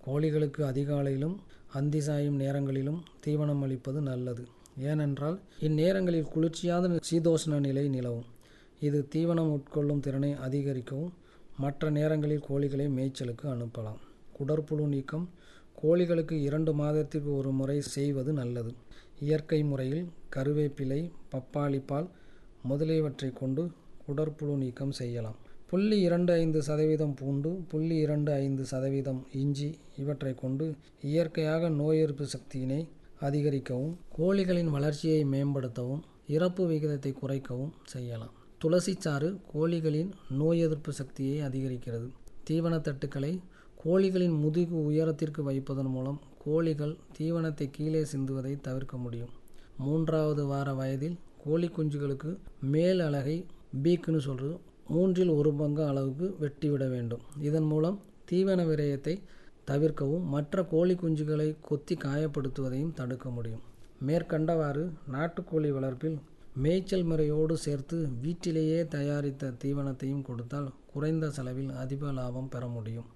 கோழிகளுக்கு அதிகாலையிலும் அந்தி சாயும் நேரங்களிலும் தீவனம் அளிப்பது நல்லது ஏனென்றால் இந்நேரங்களில் குளிர்ச்சியான சீதோஷ்ண நிலை நிலவும் இது தீவனம் உட்கொள்ளும் திறனை அதிகரிக்கவும் மற்ற நேரங்களில் கோழிகளை மேய்ச்சலுக்கு அனுப்பலாம் குடற்புழு நீக்கம் கோழிகளுக்கு இரண்டு மாதத்திற்கு ஒரு முறை செய்வது நல்லது இயற்கை முறையில் கருவேப்பிலை பப்பாளி பால் முதலியவற்றை கொண்டு குடற்புழு நீக்கம் செய்யலாம் புள்ளி இரண்டு ஐந்து சதவீதம் பூண்டு புள்ளி இரண்டு ஐந்து சதவீதம் இஞ்சி இவற்றை கொண்டு இயற்கையாக நோய் எதிர்ப்பு சக்தியினை அதிகரிக்கவும் கோழிகளின் வளர்ச்சியை மேம்படுத்தவும் இறப்பு விகிதத்தை குறைக்கவும் செய்யலாம் துளசி சாறு கோழிகளின் நோய் எதிர்ப்பு சக்தியை அதிகரிக்கிறது தீவனத்தட்டுக்களை கோழிகளின் முதுகு உயரத்திற்கு வைப்பதன் மூலம் கோழிகள் தீவனத்தை கீழே சிந்துவதை தவிர்க்க முடியும் மூன்றாவது வார வயதில் கோழி குஞ்சுகளுக்கு மேல் அலகை பீக்குன்னு சொல்கிறது மூன்றில் ஒரு பங்கு அளவுக்கு வெட்டிவிட வேண்டும் இதன் மூலம் தீவன விரயத்தை தவிர்க்கவும் மற்ற கோழி குஞ்சுகளை கொத்தி காயப்படுத்துவதையும் தடுக்க முடியும் மேற்கண்டவாறு நாட்டுக்கோழி வளர்ப்பில் மேய்ச்சல் முறையோடு சேர்த்து வீட்டிலேயே தயாரித்த தீவனத்தையும் கொடுத்தால் குறைந்த செலவில் அதிக லாபம் பெற முடியும்